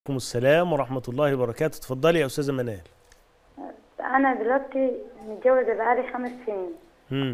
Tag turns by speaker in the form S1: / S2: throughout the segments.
S1: عليكم السلام ورحمة الله وبركاته اتفضلي يا أستاذة منال
S2: أنا دلوقتي متجوزة بقالي خمس سنين
S1: مم.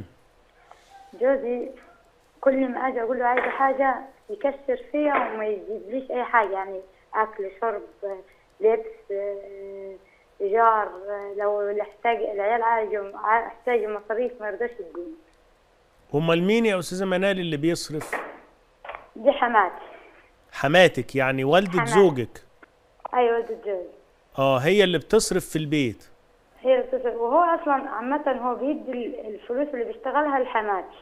S2: جوزي كل ما أجي أقول له عايزة حاجة يكسر فيها وما يجيبليش أي حاجة يعني أكل شرب لبس آه، إيجار آه، لو احتاج العيال عايزوا احتاجوا مصاريف ما يرضاش يديني
S1: أمال مين يا أستاذة منال اللي بيصرف
S2: دي حماتي
S1: حماتك يعني والدة
S2: حماتي.
S1: زوجك
S2: أيوة والدة جوزي
S1: اه هي اللي بتصرف في البيت
S2: هي اللي بتصرف وهو أصلا عامة هو بيدي ال- الفلوس اللي بيشتغلها لحماتي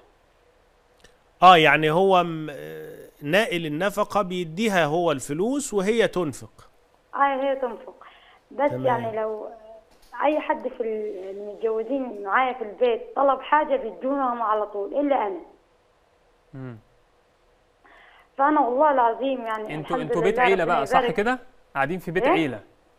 S1: اه يعني هو م- آه، ناقل النفقة بيديها هو الفلوس وهي تنفق
S2: أي هي تنفق بس
S1: تمام.
S2: يعني لو أي حد في المتجوزين معايا في البيت طلب حاجة بيدونهم على طول إلا أنا
S3: مم.
S2: فأنا والله العظيم يعني
S3: انتوا
S2: الحمد
S3: انتوا بيت
S2: لله
S3: عيله
S2: ربنا
S3: بقى صح
S2: يبارك.
S3: كده قاعدين في بيت
S2: إيه؟
S3: عيله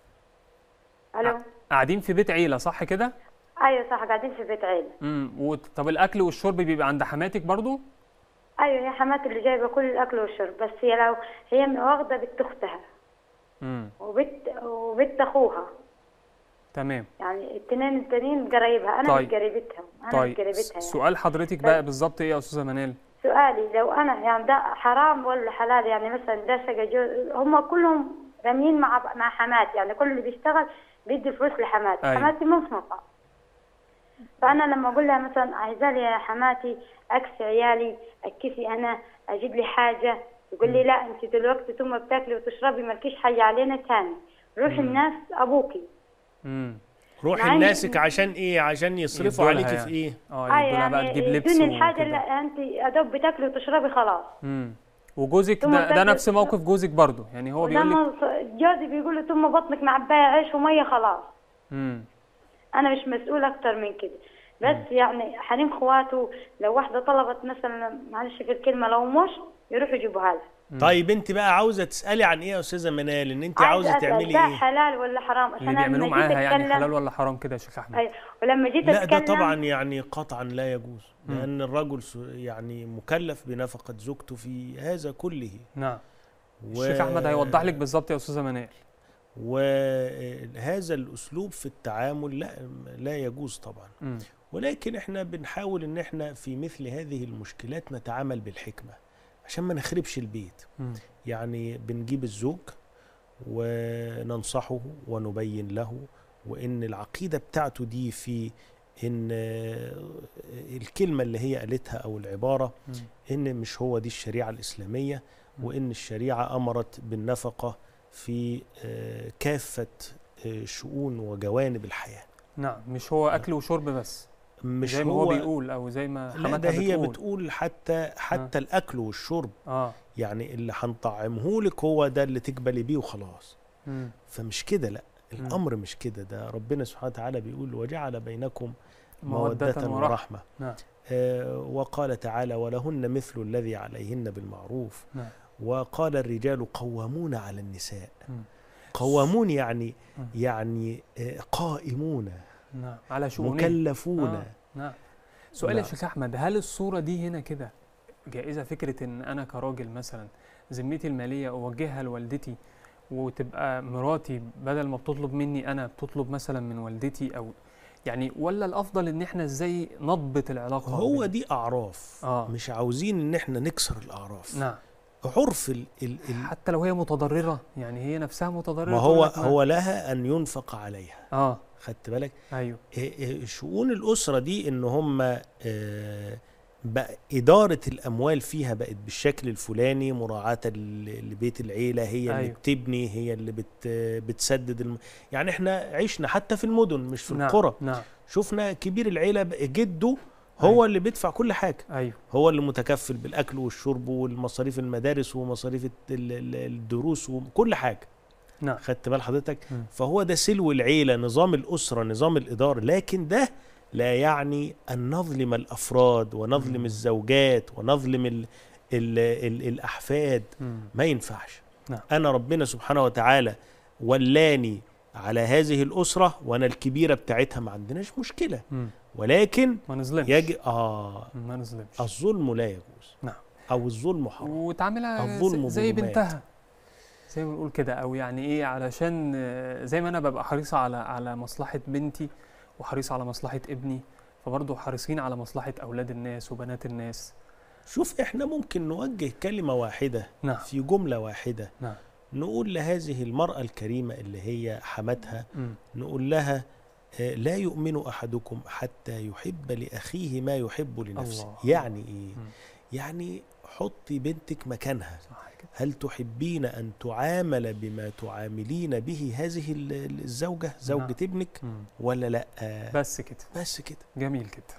S2: ألو
S3: قاعدين في بيت عيله صح كده
S2: أيوة صح قاعدين في بيت عيلة
S3: امم وت- طب الاكل والشرب بيبقى عند حماتك برضو
S2: أيوة هي حماتي اللي جايبة كل الأكل والشرب بس هي لو هي واخدة بنت أختها
S3: امم
S2: وبنت وبنت أخوها
S3: تمام
S2: يعني التنين التانيين قرايبها أنا
S3: طيب.
S2: مش قريبتها أنا
S3: طيب
S2: مش قريبتها
S3: س-
S2: يعني.
S3: سؤال حضرتك بقى بالظبط ايه يا استاذه منال
S2: سؤالي لو انا يعني ده حرام ولا حلال يعني مثلا ده سجى جوز هم كلهم راميين مع مع حماتي يعني كل اللي بيشتغل بيدي فلوس لحماتي
S3: أيوة.
S2: حماتي مصنفة فانا لما اقول لها مثلا عايزه لي يا حماتي اكسي عيالي اكفي انا اجيب لي حاجه تقول لي لا انت دلوقتي ثم بتاكلي وتشربي مالكيش حاجه علينا تاني روحي الناس ابوكي
S3: امم
S1: روحي
S2: مع إن-
S1: لناسك عشان ايه عشان يصرفوا
S3: يدولها
S1: عليكي
S3: يعني.
S1: في ايه
S3: اه
S2: اه
S3: يدولها بقى تجيب لبس
S2: يدوني الحاجه
S3: وكده.
S2: اللي انت يا دوب بتاكلي وتشربي خلاص
S3: امم وجوزك
S2: ثم
S3: ده, ده
S2: بتاكل-
S3: نفس موقف جوزك برضو يعني هو بيقول لك
S2: ولما جوزي بيقول له ثم بطنك معبايه عيش وميه خلاص
S3: امم
S2: انا مش مسؤول اكتر من كده بس يعني حريم اخواته لو واحده طلبت مثلا معلش في الكلمه لو مش يروحوا يجيبوها لها
S1: طيب انت بقى عاوزة تسألي عن ايه يا أستاذة منال ان انت
S2: عايزة
S1: عاوزة
S2: أسأل
S1: تعملي
S2: ده
S1: ايه
S2: حلال ولا حرام عشان
S3: اللي
S2: أنا
S3: بيعملوه
S2: لما جيت
S3: معاها يعني
S2: أتكلم-
S3: حلال ولا حرام كده يا شيخ احمد
S2: أيوة. ولما جيت
S1: لا ده
S2: اتكلم
S1: طبعا يعني قطعا لا يجوز لأن الرجل س- يعني مكلف بنفقة زوجته في هذا كله
S3: نعم
S1: و-
S3: الشيخ احمد هيوضح لك بالظبط يا استاذه منال
S1: وهذا الأسلوب في التعامل لا لا يجوز طبعا
S3: امم
S1: ولكن احنا بنحاول ان احنا في مثل هذه المشكلات نتعامل بالحكمة عشان ما نخربش البيت
S3: امم
S1: يعني بنجيب الزوج وننصحه ونبين له وان العقيدة بتاعته دي في ان آه، الكلمة اللي هي قالتها او العبارة ان مش هو دي الشريعة الاسلامية وان الشريعة امرت بالنفقة في آه، كافة آه، شؤون وجوانب الحياة
S3: نعم مش هو اكل وشرب بس
S1: مش
S3: زي ما هو بيقول او زي ما
S1: لا
S3: حماتها
S1: ده هي
S3: بتقول
S1: بتقول حتى حتى الاكل والشرب
S3: اه
S1: يعني اللي هنطعمه لك هو ده اللي تقبلي بيه وخلاص
S3: امم
S1: فمش كده لا
S3: مم.
S1: الامر مش كده ده ربنا سبحانه وتعالى بيقول وجعل بينكم
S3: مودة
S1: مودة
S3: ورحمة
S1: ورحمة
S3: نعم
S1: آه وقال تعالى ولهن مثل الذي عليهن بالمعروف
S3: نعم
S1: وقال الرجال قوامون على النساء
S3: مم.
S1: قوامون يعني
S3: مم.
S1: يعني آه قائمون
S3: نعم على شؤونهم
S1: مكلفون
S3: آه. نعم سؤال يا
S1: نعم.
S3: شيخ احمد هل الصوره دي هنا كده جائزه فكره ان انا كراجل مثلا ذمتي الماليه اوجهها لوالدتي وتبقى مراتي بدل ما بتطلب مني انا بتطلب مثلا من والدتي او يعني ولا الافضل ان احنا ازاي نضبط العلاقه
S1: هو
S3: بين-
S1: دي اعراف
S3: آه.
S1: مش عاوزين ان احنا نكسر الاعراف
S3: نعم
S1: عرف ال ال ال
S3: حتى لو هي متضرره يعني هي نفسها متضرره
S1: ما
S3: تقول
S1: هو
S3: لك ما-
S1: هو لها ان ينفق عليها
S3: اه
S1: خدت بالك
S3: ايوه
S1: إيه إيه شؤون الاسره دي ان هم آه، بقى اداره الاموال فيها بقت بالشكل الفلاني مراعاه ل- لبيت العيله هي اللي
S3: أيوة.
S1: بتبني هي اللي بت بتسدد الم... يعني احنا عشنا حتى في المدن مش في
S3: نعم
S1: القرى
S3: نعم
S1: شفنا كبير العيله بقى جده هو
S3: أيوة.
S1: اللي بيدفع كل حاجه
S3: ايوه
S1: هو اللي متكفل بالاكل والشرب والمصاريف المدارس ومصاريف الت- ال- ال- الدروس وكل حاجه
S3: نعم
S1: خدت بال حضرتك
S3: مم.
S1: فهو ده سلو العيله نظام الاسره نظام الاداره لكن ده لا يعني ان نظلم الافراد ونظلم
S3: مم.
S1: الزوجات ونظلم ال ال ال الاحفاد
S3: مم.
S1: ما ينفعش
S3: نعم.
S1: انا ربنا سبحانه وتعالى ولاني على هذه الاسره وانا الكبيره بتاعتها ما عندناش مشكله
S3: مم.
S1: ولكن
S3: ما نظلمش
S1: يجب اه
S3: ما نظلمش
S1: الظلم لا يجوز
S3: نعم.
S1: او الظلم حرام
S3: وتعاملها
S1: الظلم
S3: زي
S1: ظلمات.
S3: بنتها زي ما بنقول كده او يعني ايه علشان آه، زي ما انا ببقى حريص على على مصلحه بنتي وحريص على مصلحه ابني فبرضه حريصين على مصلحه اولاد الناس وبنات الناس
S1: شوف احنا ممكن نوجه كلمة واحدة
S3: نعم
S1: في جملة واحدة
S3: نعم
S1: نقول لهذه المرأة الكريمة اللي هي حماتها
S3: مم.
S1: نقول لها آه، لا يؤمن أحدكم حتى يحب لأخيه ما يحب لنفسه
S3: الله.
S1: يعني إيه؟
S3: مم.
S1: يعني حطي بنتك مكانها
S3: صح كده
S1: هل تحبين أن تعامل بما تعاملين به هذه ال- الزوجة زوجة
S3: نعم.
S1: ابنك
S3: مم.
S1: ولا لا
S3: بس كده
S1: بس كده
S3: جميل جدا